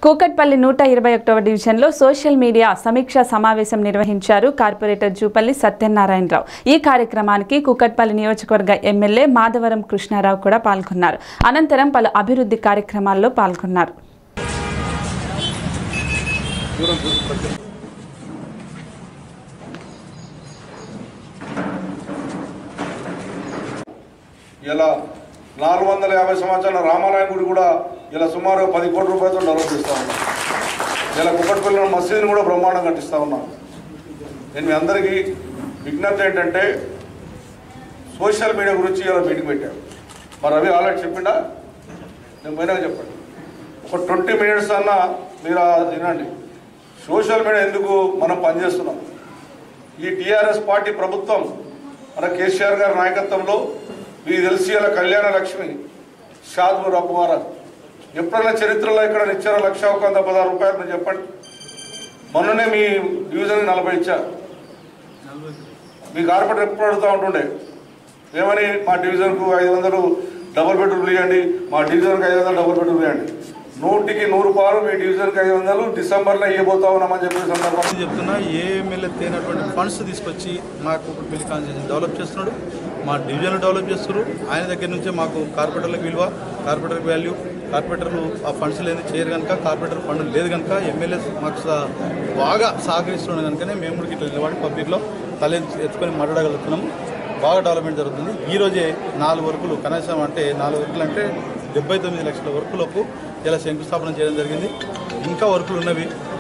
కూకట్పల్లి నూట ఇరవై ఒకటవ డివిజన్లో సోషల్ మీడియా సమీక్షా సమావేశం నిర్వహించారు కార్పొరేటర్ జూపల్లి సత్యనారాయణరావు ఈ కార్యక్రమానికి కూకట్పల్లి నియోజకవర్గ ఎమ్మెల్యే మాధవరం కృష్ణారావు కూడా పాల్గొన్నారు అనంతరం పలు అభివృద్ధి కార్యక్రమాల్లో పాల్గొన్నారు ఇలా నాలుగు వందల యాభై సంవత్సరాల రామాలయం గుడి కూడా ఇలా సుమారు పది కోట్ల రూపాయలతో డెవలప్ చేస్తూ ఉన్నాం ఇలా కుక్కట్పల్లిలో మసీదుని కూడా బ్రహ్మాండం కట్టిస్తూ ఉన్నాం నేను మీ అందరికీ విజ్ఞప్తి ఏంటంటే సోషల్ మీడియా గురించి ఇలా మీటింగ్ పెట్టాను మరి రవి ఆల్రెడీ చెప్పిండా నేను పోయినాక చెప్పండి ఒక ట్వంటీ మినిట్స్ అన్నా మీరు ఆ వినండి సోషల్ మీడియా ఎందుకు మనం పనిచేస్తున్నాం ఈ టీఆర్ఎస్ పార్టీ ప్రభుత్వం మన కేసీఆర్ గారి నాయకత్వంలో మీకు తెలిసి ఇలా కళ్యాణ లక్ష్మి షాద్పూర్ అప్పవారా ఎప్పుడైనా చరిత్రలో ఇక్కడ ఇచ్చారో లక్ష ఒక వంద పదహారు రూపాయలు మీరు చెప్పండి మొన్ననే మీ డివిజన్కి నలభై ఇచ్చారు మీ కార్పొరేటర్ ఎప్పుడు అడుగుతూ ఉంటుండే ఏమని మా డివిజన్కు ఐదు వందలు డబుల్ బెడ్రూమ్లు ఇవ్వండి మా డివిజన్కి ఐదు వందలు డబుల్ బెడ్రూమ్ ఇవ్వండి నూటికి నూరు పాలు మీ డివిజన్కి ఐదు వందలు డిసెంబర్లో ఇవ్వబోతా ఉన్నామని చెప్పే సందర్భం నేను చెప్తున్నా ఏ ఎమ్మెల్యే తేనటువంటి ఫండ్స్ తీసుకొచ్చి మాకు ఇప్పుడు పెళ్లి కాన్స్టిట్యూషన్ డెవలప్ చేస్తున్నాడు మా డివిజన్ డెవలప్ చేస్తున్నారు ఆయన దగ్గర నుంచే మాకు కార్పొరేటర్లకు విలువ కార్పొరేటర్కి వాల్యూ కార్పొరేటర్లు ఆ ఫండ్స్ లేదు చేయరు కనుక కార్పొరేటర్ ఫండ్ లేదు కనుక ఎమ్మెల్యే మాకు సా- బాగా సహకరిస్తున్నాడు కనుకనే మేము కూడా ఇట్లా నిలబడి పబ్లిక్లో తల ఎత్తుకొని మాట్లాడగలుగుతున్నాము బాగా డెవలప్మెంట్ జరుగుతుంది ఈ రోజే నాలుగు వర్కులు కనీసం అంటే నాలుగు వర్కులు అంటే డెబ్బై తొమ్మిది లక్షల వర్కులకు ఇలా శంకుస్థాపన చేయడం జరిగింది ఇంకా వర్కులు ఉన్నవి